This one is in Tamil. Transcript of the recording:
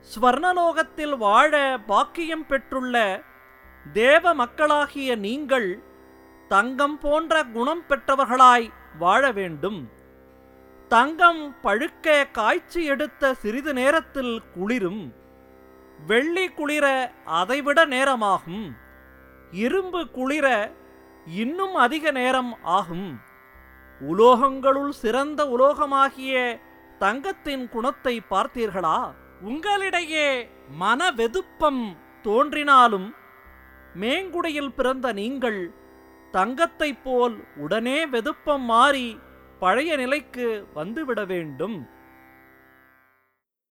ஸ்வர்ணலோகத்தில் வாழ பாக்கியம் பெற்றுள்ள தேவ மக்களாகிய நீங்கள் தங்கம் போன்ற குணம் பெற்றவர்களாய் வாழ வேண்டும் தங்கம் பழுக்க காய்ச்சி எடுத்த சிறிது நேரத்தில் குளிரும் வெள்ளி குளிர அதைவிட நேரமாகும் இரும்பு குளிர இன்னும் அதிக நேரம் ஆகும் உலோகங்களுள் சிறந்த உலோகமாகிய தங்கத்தின் குணத்தை பார்த்தீர்களா உங்களிடையே மனவெதுப்பம் தோன்றினாலும் மேங்குடியில் பிறந்த நீங்கள் தங்கத்தைப் போல் உடனே வெதுப்பம் மாறி பழைய நிலைக்கு வந்துவிட வேண்டும்